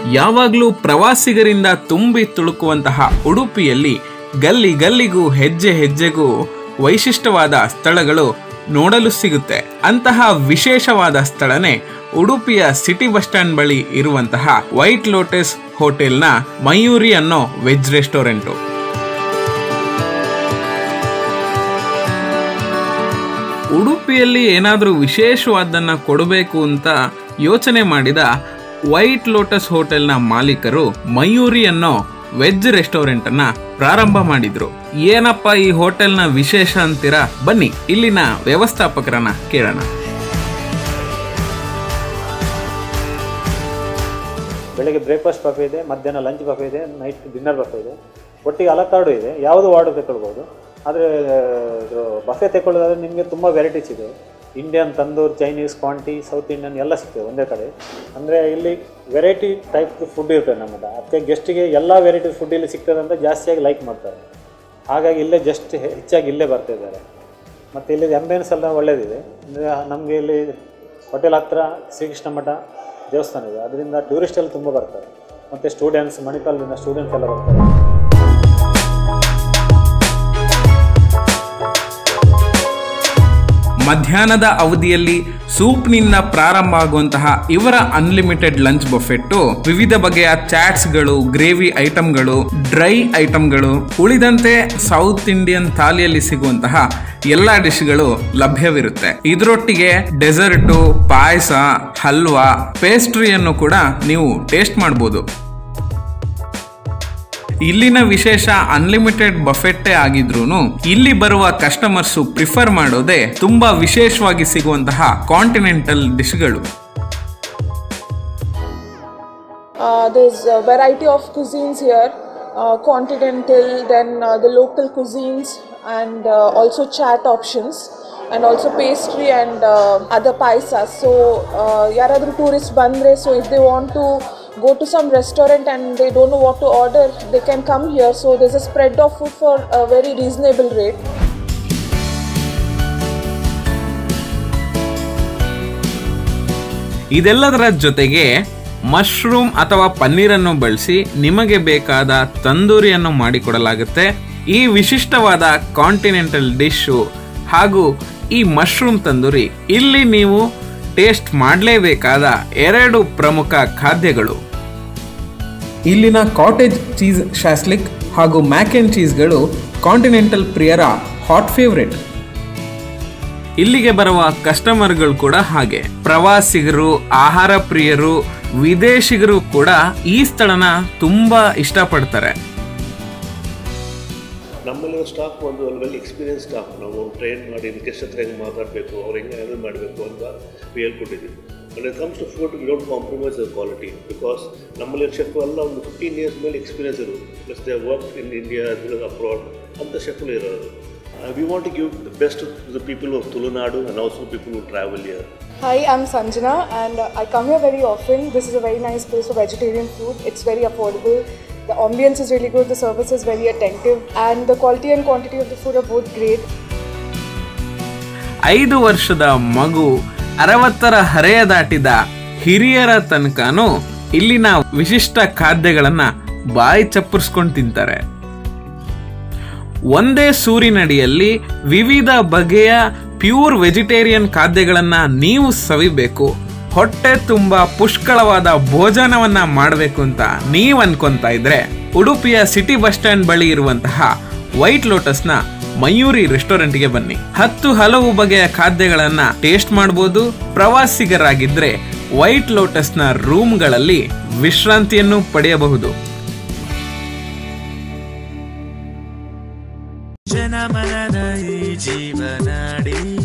ಯಾವಾಗಲೂ ಪ್ರವಾಸಿಗರಿಂದ ತುಂಬಿ ತುಳುಕುವಂತಹ ಉಡುಪಿಯಲ್ಲಿ ಗಲ್ಲಿ ಗಲ್ಲಿಗೂ ಹೆಜ್ಜೆ ಹೆಜ್ಜೆಗೂ ವೈಶಿಷ್ಟ್ಯವಾದ ಸ್ಥಳಗಳು ನೋಡಲು ಸಿಗುತ್ತೆ ಅಂತಹ ವಿಶೇಷವಾದ ಸ್ಥಳನೇ ಉಡುಪಿಯ ಸಿಟಿ ಬಸ್ ಸ್ಟ್ಯಾಂಡ್ ಬಳಿ ಇರುವಂತಹ ವೈಟ್ ಲೋಟಸ್ ಹೋಟೆಲ್ನ ಮಯೂರಿ ಅನ್ನೋ ವೆಜ್ ರೆಸ್ಟೋರೆಂಟು ಉಡುಪಿಯಲ್ಲಿ ಏನಾದರೂ ವಿಶೇಷವಾದನ್ನ ಕೊಡಬೇಕು ಅಂತ ಯೋಚನೆ ಮಾಡಿದ ವೈಟ್ ಲೋಟಸ್ ಹೋಟೆಲ್ನ ಮಾಲೀಕರು ಮಯೂರಿ ಅನ್ನೋ ವೆಜ್ ರೆಸ್ಟೋರೆಂಟ್ ಅನ್ನ ಪ್ರಾರಂಭ ಮಾಡಿದ್ರು ಏನಪ್ಪ ಈ ಹೋಟೆಲ್ನ ವಿಶೇಷ ಅಂತೀರಾ ಬನ್ನಿ ಇಲ್ಲಿನ ವ್ಯವಸ್ಥಾಪಕರನ್ನ ಕೇಳೋಣ ಬೆಳಗ್ಗೆ ಬ್ರೇಕ್ಫಾಸ್ಟ್ ಬಫೆ ಇದೆ ಮಧ್ಯಾಹ್ನ ಲಂಚ್ ಬಫೆ ಇದೆ ನೈಟ್ ಡಿನ್ನರ್ ಬಫೆ ಇದೆ ಒಟ್ಟಿಗೆ ಅಲಕಾರ್ಡು ಇದೆ ಯಾವುದು ವಾರ್ಡು ತಗೊಳ್ಬೋದು ಆದರೆ ಇದು ಬಫೆ ತಗೊಳ್ಳೋದಾದ್ರೆ ನಿಮಗೆ ತುಂಬ ವೆರೈಟೀಸ್ ಇದೆ ಇಂಡಿಯನ್ ತಂದೂರ್ ಚೈನೀಸ್ ಕ್ವಾಂಟಿ ಸೌತ್ ಇಂಡಿಯನ್ ಎಲ್ಲ ಸಿಗ್ತದೆ ಒಂದೇ ಕಡೆ ಅಂದರೆ ಇಲ್ಲಿ ವೆರೈಟಿ ಟೈಪ್ ಫುಡ್ ಇರ್ತದೆ ನಮ್ಮದು ಅದಕ್ಕೆ ಗೆಸ್ಟಿಗೆ ಎಲ್ಲ ವೆರೈಟಿ ಫುಡ್ ಇಲ್ಲಿ ಸಿಗ್ತದೆ ಅಂತ ಜಾಸ್ತಿಯಾಗಿ ಲೈಕ್ ಮಾಡ್ತಾರೆ ಹಾಗಾಗಿ ಇಲ್ಲೇ ಜಸ್ಟ್ ಹೆಚ್ಚಾಗಿ ಇಲ್ಲೇ ಬರ್ತಾ ಇದ್ದಾರೆ ಮತ್ತು ಇಲ್ಲಿ ಆಂಬಿಯನ್ಸ್ ಎಲ್ಲ ಒಳ್ಳೆಯದಿದೆ ಅಂದರೆ ನಮಗೆ ಇಲ್ಲಿ ಹೋಟೆಲ್ ಹತ್ರ ಶ್ರೀಕೃಷ್ಣ ಮಠ ದೇವಸ್ಥಾನ ಇದೆ ಅದರಿಂದ ಟೂರಿಸ್ಟ್ ಎಲ್ಲ ತುಂಬ ಬರ್ತಾರೆ ಮತ್ತು ಸ್ಟೂಡೆಂಟ್ಸ್ ಮಣಿಪಾಲದಿಂದ ಸ್ಟೂಡೆಂಟ್ಸ್ ಎಲ್ಲ ಬರ್ತಾರೆ ಮಧ್ಯಾಹ್ನದ ಅವಧಿಯಲ್ಲಿ ಸೂಪ್ನಿಂದ ಪ್ರಾರಂಭ ಆಗುವಂತಹ ಇವರ ಅನ್ಲಿಮಿಟೆಡ್ ಲಂಚ್ ಬಫೆಟ್ಟು ವಿವಿಧ ಬಗೆಯ ಚಾಟ್ಸ್ಗಳು ಗ್ರೇವಿ ಐಟಮ್ಗಳು ಡ್ರೈ ಐಟಮ್ಗಳು ಉಳಿದಂತೆ ಸೌತ್ ಇಂಡಿಯನ್ ಥಾಲಿಯಲ್ಲಿ ಸಿಗುವಂತಹ ಎಲ್ಲಾ ಡಿಶ್ಗಳು ಲಭ್ಯವಿರುತ್ತೆ ಇದರೊಟ್ಟಿಗೆ ಡೆಸರ್ಟು ಪಾಯಸ ಹಲ್ವಾ ಪೇಸ್ಟ್ರಿಯನ್ನು ಕೂಡ ನೀವು ಟೇಸ್ಟ್ ಮಾಡಬಹುದು ಇಲ್ಲಿನ ವಿಶೇಷ ಅನ್ಲಿಮಿಟೆಡ್ ಬಫೆಟ್ಟೆ ಆಗಿದ್ರು ಇಲ್ಲಿ ಬರುವ ಕಸ್ಟಮರ್ಸ್ ಪ್ರಿಫರ್ ಮಾಡೋದೇ ತುಂಬಾ ವಿಶೇಷವಾಗಿ ಸಿಗುವಂತಹ ಕಾಂಟಿನೆಂಟಲ್ ಡಿಶ್ಗಳು Uh, there's a variety of cuisines here uh, continental, then uh, the local cuisines, and uh, also chat options, and also pastry and uh, other paisas. So, uh, ಯಾರಾದರೂ tourist ಬಂದರೆ so if they want to go to some restaurant and they don't know what to order, they can come here. So, there's a spread of food for a very reasonable rate. ಇದೆಲ್ಲದರ ಜೊತೆಗೆ mushroom ಅಥವಾ ಪನ್ನೀರನ್ನು ಬಳಸಿ ನಿಮಗೆ ಬೇಕಾದ ತಂದೂರಿಯನ್ನು ಮಾಡಿಕೊಡಲಾಗುತ್ತೆ ಈ ವಿಶಿಷ್ಟವಾದ continental dish ಹಾಗೂ ಈ ಮಶ್ರೂಮ್ ತಂದೂರಿ ಇಲ್ಲಿ ನೀವು ಟೇಸ್ಟ್ ಮಾಡಲೇಬೇಕಾದ ಎರಡು ಪ್ರಮುಖ ಖಾದ್ಯಗಳು ಇಲ್ಲಿನ ಕಾಟೇಜ್ ಚೀಸ್ ಶಾಸ್ಲಿಕ್ ಹಾಗೂ ಮ್ಯಾಕ್ ಅಂಡ್ ಚೀಸ್ಗಳು ಕಾಂಟಿನೆಂಟಲ್ ಪ್ರಿಯರ ಹಾಟ್ ಫೇವ್ರೆಟ್ ಇಲ್ಲಿಗೆ ಬರುವ ಕಸ್ಟಮರ್ಗಳು ಕೂಡ ಹಾಗೆ ಪ್ರವಾಸಿಗರು ಆಹಾರ ಪ್ರಿಯರು ವಿದೇಶಿಗರು ಕೂಡ ಈ ಸ್ಥಳನ ತುಂಬಾ ಇಷ್ಟಪಡ್ತಾರೆ ನಮ್ಮಲ್ಲಿರೋ ಸ್ಟಾಫ್ ಒಂದು ವೆಲ್ ಎಕ್ಸ್ಪೀರಿಯನ್ಸ್ ಸ್ಟಾಫ್ ನಾವು ಟ್ರೈನ್ ಮಾಡಿ ಗೆಸ್ಟ್ ಹತ್ರ ಹೆಂಗೆ ಮಾತಾಡಬೇಕು ಅವ್ರು ಹೆಂಗೆ ಹ್ಯಾಂಡಲ್ ಮಾಡಬೇಕು ಅಂತ ಹೇಳ್ಕೊಟ್ಟಿದ್ದೀವಿ and it comes to food we don't compromise the quality because ನಮ್ಮಲ್ಲಿ ಶೆಫ್ ಎಲ್ಲ ಒಂದು ಫಿಫ್ಟೀನ್ ಇಯರ್ಸ್ ಮೇಲೆ ಎಕ್ಸ್ಪೀರಿಯನ್ಸ್ ಇರೋದು plus they work in India abroad ಅಂತ ಶೆಫ್ಗಳು ಇರೋದು we want to give the best to the people of Tulunadu and also people who travel here Hi, I'm Sanjana and uh, I come here very often. This is a very nice place for vegetarian food. It's very affordable. The ambience is really good, the service is very attentive, and the quality and quantity of the food are both great. ಐದು ವರ್ಷದ ಮಗು ಅರವತ್ತರ ಹರೆಯ ದಾಟಿದ ಹಿರಿಯರ ತನಕನೂ ಇಲ್ಲಿನ ವಿಶಿಷ್ಟ ಖಾದ್ಯಗಳನ್ನ ಬಾಯಿ ಚಪ್ಪರಿಸ್ಕೊಂಡು ತಿಂತಾರೆ ಒಂದೇ ಸೂರಿನಡಿಯಲ್ಲಿ ವಿವಿಧ ಬಗೆಯ ಪ್ಯೂರ್ ವೆಜಿಟೇರಿಯನ್ ಖಾದ್ಯಗಳನ್ನ ನೀವು ಸವಿಬೇಕು ಹೊಟ್ಟೆ ತುಂಬಾ ಪುಷ್ಕಳವಾದ ಭೋಜನವನ್ನ ಮಾಡಬೇಕು ಅಂತ ನೀವು ಅನ್ಕೊಂತಾ ಇದ್ರೆ ಉಡುಪಿಯ ಸಿಟಿ ಬಸ್ ಸ್ಟ್ಯಾಂಡ್ ಬಳಿ ಇರುವಂತಹ ವೈಟ್ ಲೋಟಸ್ನ ಮಯೂರಿ ರೆಸ್ಟೋರೆಂಟ್ಗೆ ಬನ್ನಿ ಹತ್ತು ಹಲವು ಬಗೆಯ ಖಾದ್ಯಗಳನ್ನ ಟೇಸ್ಟ್ ಮಾಡಬಹುದು ಪ್ರವಾಸಿಗರಾಗಿದ್ರೆ ವೈಟ್ ಲೋಟಸ್ನ ರೂಮ್ಗಳಲ್ಲಿ ವಿಶ್ರಾಂತಿಯನ್ನು ಪಡೆಯಬಹುದು ಜನಮನದ ಈ ಜೀವನಾಡಿ